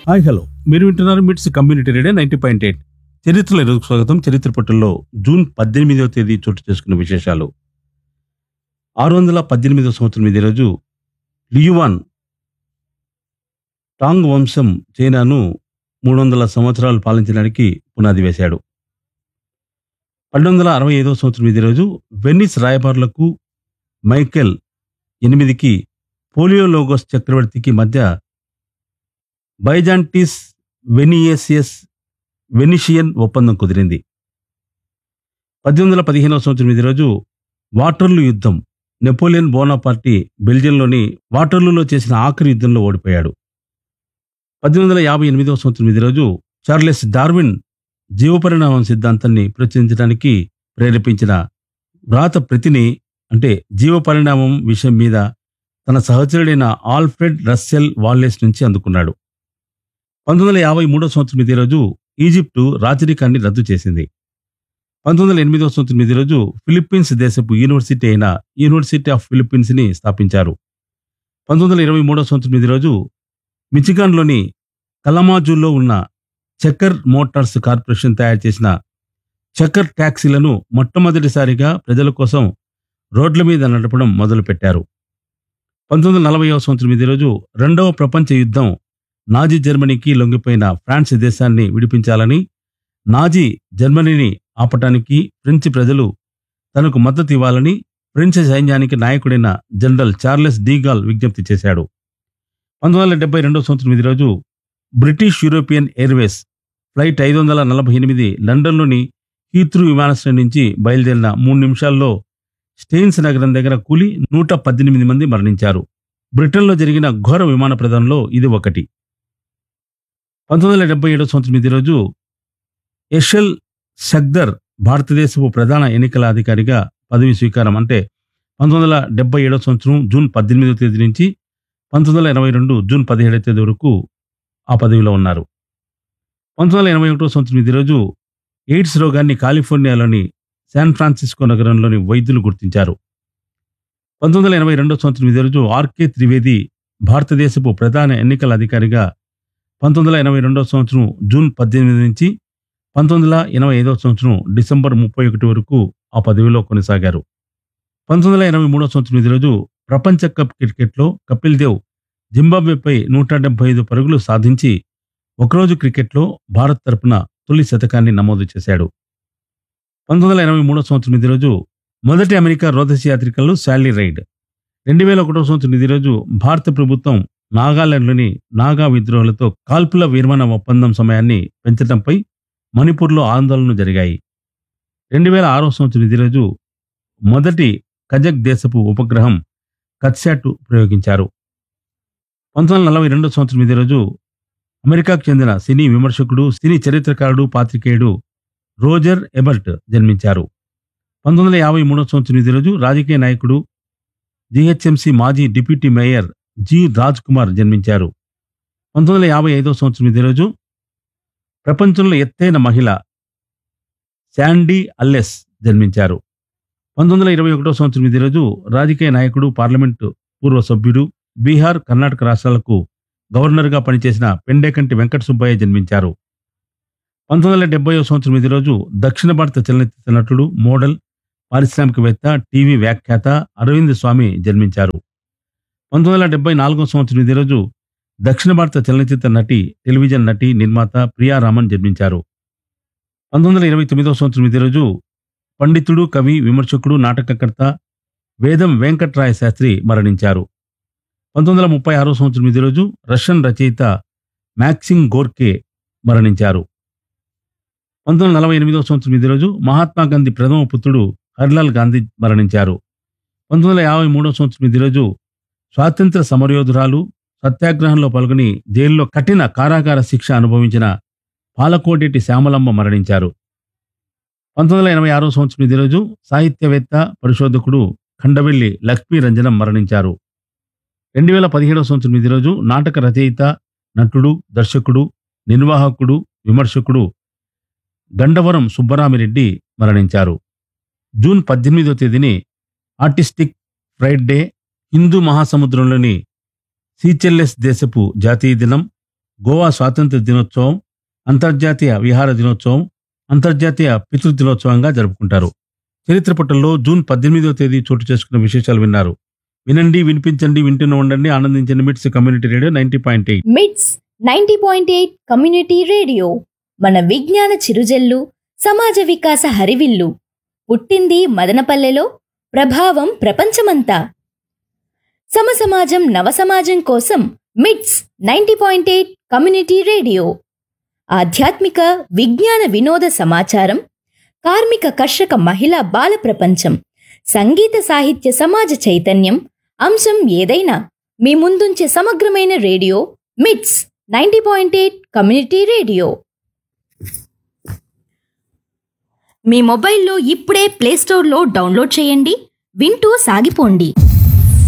hi hello మీరు వింటున్నారు MITS community radio ninety point eight చరిత్రలో ఈరోజు స్వాగతం చరిత్ర పట్టుల్లో జూన్ పద్దెనిమిదవ తేదీ చోటు చేసుకున్న విశేషాలు ఆరు వందల పద్దెనిమిదవ సంవత్సరం ఇదే రోజు లియువాన్ టాంగ్ వంశం చైనాను మూడు వందల సంవత్సరాలు పాలించడానికి పునాది వేశాడు పన్నెండు వందల అరవై ఐదవ సంవత్సరం ఇదే రోజు వెన్నిస్ రాయబారులకు మైకెల్ ఎనిమిదికి పోలియోలోగోస్ చక్రవర్తికి మధ్య బైజాంటిస్ వెనియేసియస్ వెనిషియన్ ఒప్పందం కుదిరింది పద్దెనిమిది వందల పదిహేనవ సంవత్సరం ఇదే రోజు వాటర్లూ యుద్ధం నెపోలియన్ బోనాపార్టీ బెల్జియంలోని వాటర్లూలో చేసిన ఆఖరి యుద్ధంలో ఓడిపోయాడు పద్దెనిమిది వందల యాభై ఎనిమిదవ సంవత్సరం ఇదే రోజు చార్లెస్ డార్విన్ జీవపరిణామం సిద్ధాంతాన్ని ప్రచురించడానికి ప్రేరేపించిన వ్రాత ప్రతిని అంటే జీవపరిణామం విషయం మీద తన సహచరుడైన ఆల్ఫ్రెడ్ రస్సెల్ వాల్లెస్ నుంచి అందుకున్నాడు పంతొమ్మిది వందల యాభై మూడో సంవత్సరం ఇదే రోజు ఈజిప్టు రాచరికాన్ని రద్దు చేసింది పంతొమ్మిది వందల ఎనిమిదో సంవత్సరం ఇదే రోజు ఫిలిప్పీన్స్ దేశపు యూనివర్సిటీ అయిన యూనివర్సిటీ ఆఫ్ ఫిలిప్పీన్స్ ని స్థాపించారు పంతొమ్మిది వందల ఇరవై మూడో సంవత్సరం ఇదే రోజు మిచిగాన్లోని కలమాజులో ఉన్న చక్కర్ మోటార్స్ కార్పొరేషన్ తయారు చేసిన చక్కర్ ట్యాక్సీలను మొట్టమొదటిసారిగా ప్రజల కోసం రోడ్ల మీద నడపడం మొదలుపెట్టారు పంతొమ్మిది వందల నలభైవ సంవత్సరం ఇదే రోజు రెండవ ప్రపంచ యుద్ధం నాజీ జర్మనీకి లొంగిపోయిన ఫ్రాన్స్ దేశాన్ని విడిపించాలని నాజీ జర్మనీని ఆపటానికి ఫ్రెంచ్ ప్రజలు తనకు మద్దతు ఇవ్వాలని ఫ్రెంచ్ సైన్యానికి నాయకుడైన జనరల్ చార్లెస్ డీగాల్ విజ్ఞప్తి చేశాడు పంతొమ్మిది వందల డెబ్బై రెండవ సంవత్సరం ఇది రోజు బ్రిటిష్ యూరోపియన్ ఎయిర్వేస్ ఫ్లైట్ ఐదు వందల నలభై ఎనిమిది లండన్లోని హీత్రూ విమానాశ్రయం నుంచి బయలుదేరిన మూడు నిమిషాల్లో స్టెయిన్స్ నగరం దగ్గర కూలి నూట పద్దెనిమిది మంది మరణించారు బ్రిటన్లో జరిగిన ఘోర విమాన ప్రదానంలో ఇది ఒకటి పంతొమ్మిది వందల డెబ్బై ఏడవ సంవత్సరం ఇది రోజు యషల్ సగ్దర్ భారతదేశపు ప్రధాన ఎన్నికల అధికారిగా పదవి స్వీకారం అంటే పంతొమ్మిది వందల డెబ్బై ఏడవ సంవత్సరం జూన్ పద్దెనిమిదవ తేదీ నుంచి పంతొమ్మిది వందల ఎనభై రెండు జూన్ పదిహేడవ తేదీ వరకు ఆ పదవిలో ఉన్నారు పంతొమ్మిది వందల ఎనభై ఒకటో సంవత్సరం ఇది రోజు ఎయిడ్స్ రోగాన్ని కాలిఫోర్నియాలోని శాన్ ఫ్రాన్సిస్కో నగరంలోని వైద్యులు గుర్తించారు పంతొమ్మిది వందల ఎనభై రెండో సంవత్సరం ఇదే రోజు ఆర్కే త్రివేది భారతదేశపు ప్రధాన ఎన్నికల అధికారిగా పంతొమ్మిది వందల ఎనభై రెండో సంవత్సరం జూన్ పద్దెనిమిది నుంచి పంతొమ్మిది వందల ఎనభై ఐదవ సంవత్సరం డిసెంబర్ ముప్పై ఒకటి వరకు ఆ పదవిలో కొనసాగారు పంతొమ్మిది వందల ఎనభై మూడో సంవత్సరం ఇదే రోజు ప్రపంచ కప్ క్రికెట్లో కపిల్ దేవ్ జింబాబ్వేపై నూట డెబ్బై ఐదు పరుగులు సాధించి ఒకరోజు క్రికెట్లో భారత్ తరపున తొలి శతకాన్ని నమోదు చేశాడు పంతొమ్మిది వందల ఎనభై మూడో సంవత్సరం ఇదే రోజు మొదటి అమెరికా రోదసి యాత్రికలు శాలీ రైడ్ రెండు వేల ఒకటో సంవత్సరం ఇదే రోజు భారత ప్రభుత్వం నాగాలాండ్లోని నాగా విద్రోహులతో కాల్పుల విరమణ ఒప్పందం సమయాన్ని పెంచడంపై మణిపూర్లో ఆందోళనలు జరిగాయి రెండు వేల ఆరో సంవత్సరం ఇదే రోజు మొదటి కజక్ దేశపు ఉపగ్రహం కత్శాట్ ప్రయోగించారు పంతొమ్మిది వందల నలభై రెండో సంవత్సరం ఇదే రోజు అమెరికాకు చెందిన సినీ విమర్శకుడు సినీ చరిత్రకారుడు పాత్రికేయుడు రోజర్ ఎబర్ట్ జన్మించారు పంతొమ్మిది వందల యాభై మూడో సంవత్సరం ఇదే రోజు రాజకీయ నాయకుడు జిహెచ్ఎంసి మాజీ deputy mayor G Raj Kumar జన్మించారు పంతొమ్మిది వందల యాభై ఐదో సంవత్సరం ఇదే రోజు ప్రపంచంలో ఎత్తైన మహిళ శాండీ అల్లెస్ జన్మించారు పంతొమ్మిది వందల ఇరవై ఒకటో సంవత్సరం ఇదే రోజు రాజకీయ నాయకుడు పార్లమెంటు పూర్వ సభ్యుడు బీహార్ కర్ణాటక రాష్ట్రాలకు గవర్నర్గా పనిచేసిన పెండేకంటి వెంకట సుబ్బయ్య జన్మించారు పంతొమ్మిది వందల డెబ్బైవ సంవత్సరం ఇదే రోజు దక్షిణ భారత చలనచిత్ర నటుడు మోడల్ పారిశ్రామికవేత్త టీవీ వ్యాఖ్యాత అరవింద్ స్వామి జన్మించారు పంతొమ్మిది వందల డెబ్బై నాలుగో సంవత్సరం ఇదే రోజు దక్షిణ భారత చలనచిత్ర నటి టెలివిజన్ నటి నిర్మాత ప్రియా రామన్ జన్మించారు పంతొమ్మిది వందల ఇరవై తొమ్మిదవ సంవత్సరం ఇదే రోజు పండితుడు కవి విమర్శకుడు నాటకకర్త వేదం వెంకట్రాయ శాస్త్రి మరణించారు పంతొమ్మిది వందల ముప్పై ఆరో సంవత్సరం ఇదే రోజు రష్యన్ రచయిత మ్యాక్సింగ్ గోర్కే మరణించారు పంతొమ్మిది వందల నలభై ఎనిమిదవ సంవత్సరం ఇదే రోజు మహాత్మా గాంధీ ప్రథమ పుత్రుడు హరిలాల్ గాంధీ మరణించారు పంతొమ్మిది వందల యాభై మూడవ సంవత్సరం ఇదే రోజు స్వాతంత్ర సమరయోధురాలు సత్యాగ్రహంలో పాల్గొని జైల్లో కఠిన కారాగార శిక్ష అనుభవించిన పాలకోడేటి శ్యామలమ్మ మరణించారు పంతొమ్మిది వందల ఎనభై ఆరో సంవత్సరం ఇదే రోజు సాహిత్యవేత్త పరిశోధకుడు ఖండవెల్లి లక్ష్మీ రంజనం మరణించారు రెండు వేల పదిహేడవ సంవత్సరం ఇదే రోజు నాటక రచయిత నటుడు దర్శకుడు నిర్వాహకుడు విమర్శకుడు గండవరం సుబ్బరామిరెడ్డి మరణించారు జూన్ పద్దెనిమిదో తేదీని ఆర్టిస్టిక్ ఫ్రైడే హిందూ మహాసముద్రంలోని సీచెల్లెస్ దేశపు జాతీయ దినం గోవా స్వాతంత్ర దినోత్సవం అంతర్జాతీయ విహార దినోత్సవం అంతర్జాతీయ పితృ దినోత్సవంగా జరుపుకుంటారు చరిత్ర పుటల్లో జూన్ పద్దెనిమిదవ తేదీ చోటు చేసుకున్న విశేషాలు విన్నారు వినండి వినిపించండి వింటూనే ఉండండి ఆనందించండి MITS community radio ninety point eight MITS ninety point eight community radio మన విజ్ఞాన చిరుజల్లు సమాజ వికాస హరివిల్లు పుట్టింది మదనపల్లెలో ప్రభావం ప్రపంచమంతా సమసమాజం నవసమాజం కోసం MITS ninety point eight community radio ఆధ్యాత్మిక విజ్ఞాన వినోద సమాచారం కార్మిక కర్షక మహిళా బాల ప్రపంచం సంగీత సాహిత్య సమాజ చైతన్యం అంశం ఏదైనా మీ ముందుంచే సమగ్రమైన radio MITS ninety point eight community radio మీ మొబైల్లో ఇప్పుడే ప్లేస్టోర్లో డౌన్లోడ్ చేయండి వింటూ సాగిపోండి